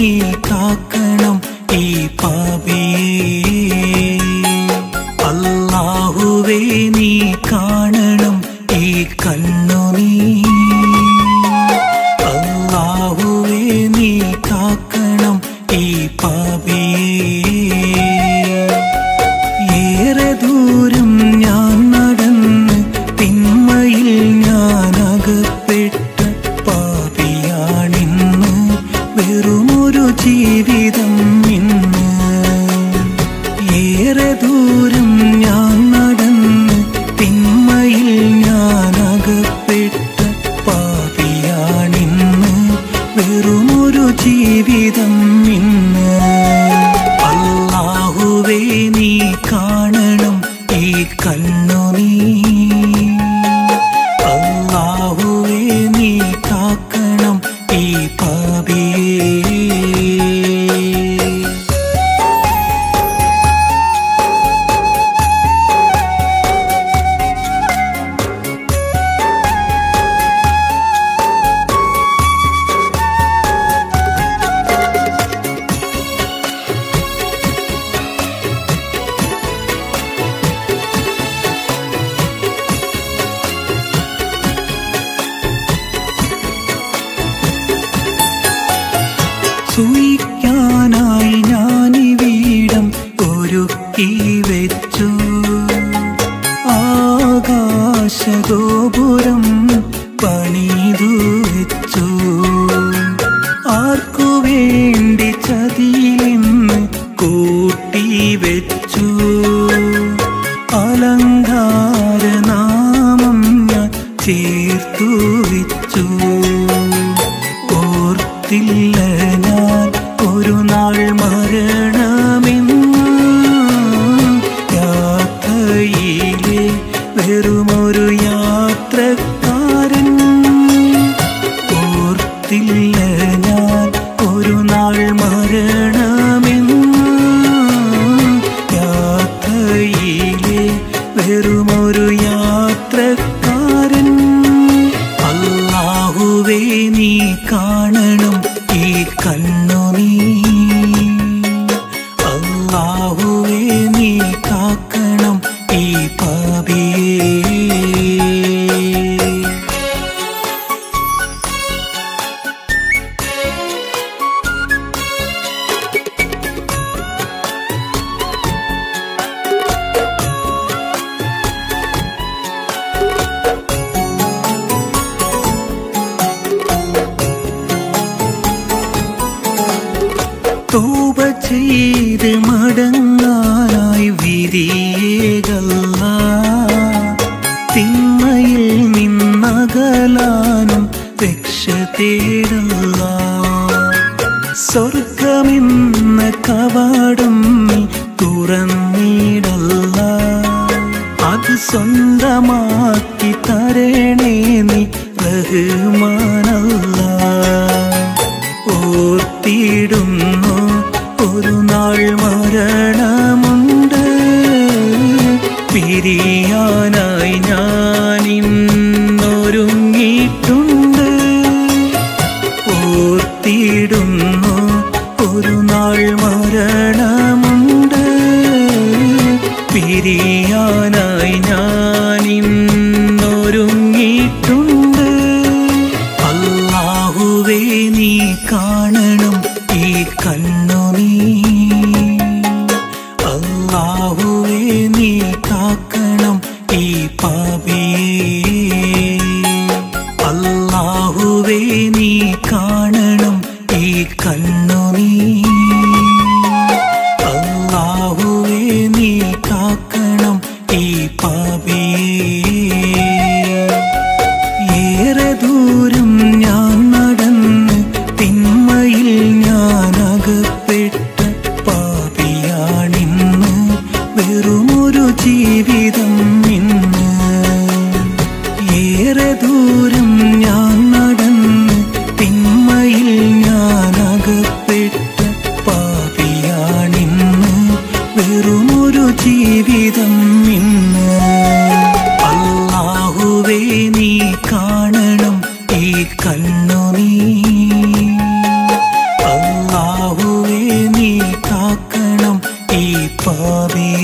നീ കാക്കണം ഈ പാപിയെ അല്ലാഹുവേ നീ കാണണം ഈ കണ്ണു നീ അല്ലാഹുവേ നീ കാക്കണം ഈ പാപിയെ ഏറെ ദൂരം ഞാൻ നടന്ന് തിന്മയിൽ ഞാൻ അകപ്പെട്ട പാപിയാണിന്ന് വെറുമൊരു ജീവിതം ഇന്ന് ഏറെ ദൂരം ഞാൻ നടന്ന് തിന്മയിൽ ഞാൻ അകപ്പെട്ട പാപിയാണിന്ന് വെറുമൊരു ജീവിതം ഇന്ന് അല്ലാഹുവേ നീ കാണണം ഈ കണ്ണു നീ അല്ലാഹുവേ നീ കാക്കണം ഈ പാപിയേ സൂയിക്കാനായി ഞാനിവിടം ഒരുക്കി വെച്ചു ആകാശഗോപുരം പണിതു വെച്ചു ആർക്കു വേണ്ടി ചതിയിലെന്ന് കൂട്ടി വെച്ചു അലങ്കാരനാമം ഞാൻ ചേർത്തു വെച്ചു ഓർത്തില്ല ഞാൻ ഒരു നാൾ മരണമെന്ന് യാത്രയിലെ വെറുമൊരു യാത്രക്കാരൻ ഓർത്തില്ല ഞാൻ ഒരു നാൾ മരണമെന്ന് യാത്രയിലെ വെറുമൊരു യാത്രക്കാരൻ അല്ലാഹുവേ നീ കാണണം ഈ കണ്ണു നീ അല്ലാഹുവേ നീ കാക്കണം ഈ പാപിയേ തൂപ ചെയ്ത് മടങ്ങാനായി വിധിയേകല്ല തിന്മയിൽ നിന്നകലാനും രക്ഷ തേടല്ല സ്വർഗമെന്ന കവാടം നീ തുറന്നിടല്ല അത് സ്വന്തമാക്കി തരണേ നീ റഹ്മാനല്ല ഓർത്തിടുന്നു ഒരു നാൾ മരണമുണ്ട് പിരിയാനായി ഞാൻ ഇന്നൊരുങ്ങിയിട്ടുണ്ട് ഓർത്തിടുന്നു ഒരു നാൾ മരണമുണ്ട് പിരിയാനായി ഞാൻ ഇന്നൊരുങ്ങിയിട്ടുണ്ട് അല്ലാഹുവേ നീ കാണണം ഈ കണ്ണു നീ അല്ലാഹുവേ നീ കാക്കണം ഈ പാപിയേ അല്ലാഹുവേ നീ കാണണം ഈ കണ്ണു നീ അല്ലാഹുവേ നീ കാക്കണം ഈ പാപിയേ ഏറെ ദൂരം ഞാൻ നടന്ന് തിന്മയിൽ ഞാൻ അകപ്പെട്ട പാപിയാണിന്ന് വെറുമൊരു ജീവിതം ഇന്ന് ഏറെ ദൂരം ഞാൻ നടന്ന് തിന്മയിൽ ഞാൻ അകപ്പെട്ട പാപിയാണിന്ന് വെറുമൊരു ജീവിതം ഇന്ന് അല്ലാഹുവേ നീ കാണണം ഈ കണ്ണു നീ അല്ലാ കിനാവേ